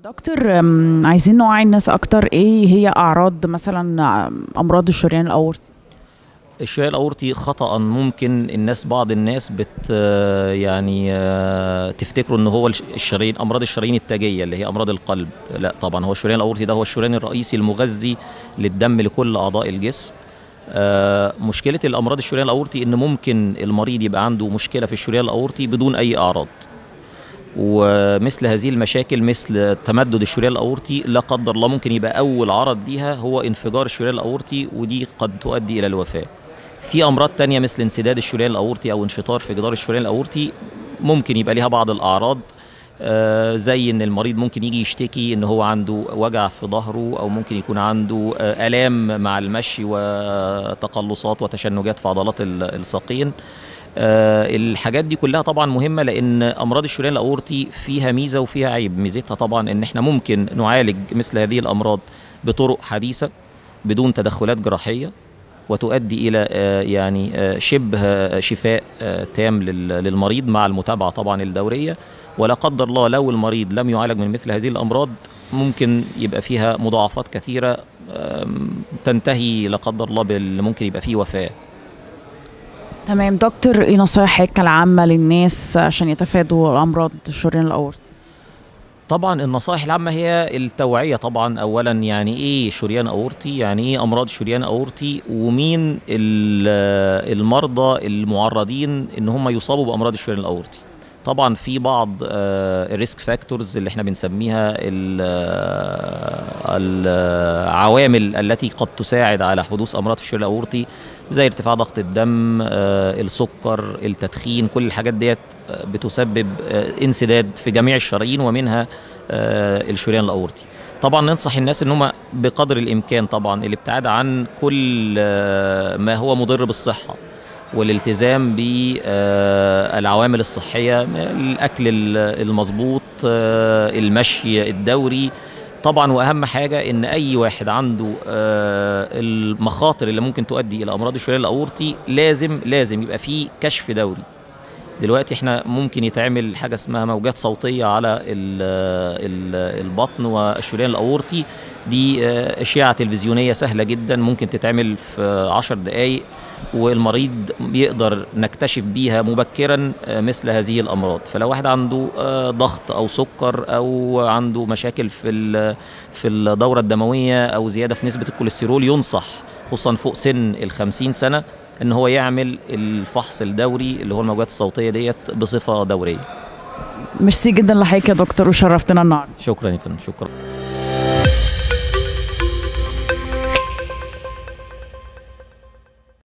دكتور أم، عايزين نوعي الناس اكتر ايه هي اعراض مثلا أم، امراض الشريان الاورطي الشريان الاورطي خطا ممكن الناس بعض الناس بت يعني آه، تفتكروا ان هو الش- الشرايين امراض الشرايين التاجيه اللي هي امراض القلب لا طبعا هو الشريان الاورطي ده هو الشريان الرئيسي المغذي للدم لكل اعضاء الجسم آه، مشكله الامراض الشريان الاورطي ان ممكن المريض يبقى عنده مشكله في الشريان الاورطي بدون اي اعراض ومثل هذه المشاكل مثل تمدد الشريان الاورطي لا قدر الله ممكن يبقى اول عرض ليها هو انفجار الشريان الاورطي ودي قد تؤدي الى الوفاه في امراض تانية مثل انسداد الشريان الاورطي او انشطار في جدار الشريان الاورطي ممكن يبقى ليها بعض الاعراض آه، زي ان المريض ممكن يجي يشتكي ان هو عنده وجع في ظهره او ممكن يكون عنده آه، الام مع المشي وتقلصات وتشنجات في عضلات ال- الساقين آه، الحاجات دي كلها طبعا مهمه لان امراض الشريان الاورطي فيها ميزه وفيها عيب ميزتها طبعا ان احنا ممكن نعالج مثل هذه الامراض بطرق حديثه بدون تدخلات جراحيه وتؤدي الى آه، يعني آه، شبه آه، شفاء آه، تام لل- للمريض مع المتابعه طبعا الدوريه ولا قدر الله لو المريض لم يعالج من مثل هذه الامراض ممكن يبقى فيها مضاعفات كثيره آم، تنتهي لا قدر الله بال ممكن يبقى فيه وفاه تمام دكتور ايه نصايحك العامه للناس عشان يتفادوا امراض الشريان الاورطي طبعا النصائح العامة هي التوعية طبعا أولا يعني إيه شريان أورطي يعني إيه أمراض شريان أورطي ومين ال- المرضى المعرضين إن هم يصابوا بأمراض الشريان الأورطي طبعا في بعض الريسك فاكتورز اللي احنا بنسميها ال- آه، العوامل التي قد تساعد على حدوث امراض في الشريان الاورطي زي ارتفاع ضغط الدم آه، السكر التدخين كل الحاجات ديت آه، بتسبب آه، انسداد في جميع الشرايين ومنها آه، الشريان الاورطي طبعا ننصح الناس ان هم بقدر الامكان طبعا الابتعاد عن كل آه، ما هو مضر بالصحه والالتزام بالعوامل الصحيه الاكل ال- المظبوط آه، المشي الدوري طبعا واهم حاجه ان اي واحد عنده آه، المخاطر اللي ممكن تؤدي الى امراض الشريان الاورطي لازم لازم يبقى فيه كشف دوري دلوقتي احنا ممكن يتعمل حاجه اسمها موجات صوتيه على ال ال البطن والشريان الاورطي دي آه، اشعه تلفزيونيه سهله جدا ممكن تتعمل في عشر دقائق والمريض يقدر نكتشف بيها مبكرا آه، مثل هذه الامراض فلو واحد عنده آه، ضغط او سكر او عنده مشاكل في ال- في الدوره الدمويه او زياده في نسبه الكوليسترول ينصح خصوصا فوق سن ال 50 سنه ان هو يعمل الفحص الدوري اللي هو الموجات الصوتيه ديت بصفه دوريه ميرسي جدا لحضرتك يا دكتور وشرفتنا النهارده شكرا يا فندم شكرا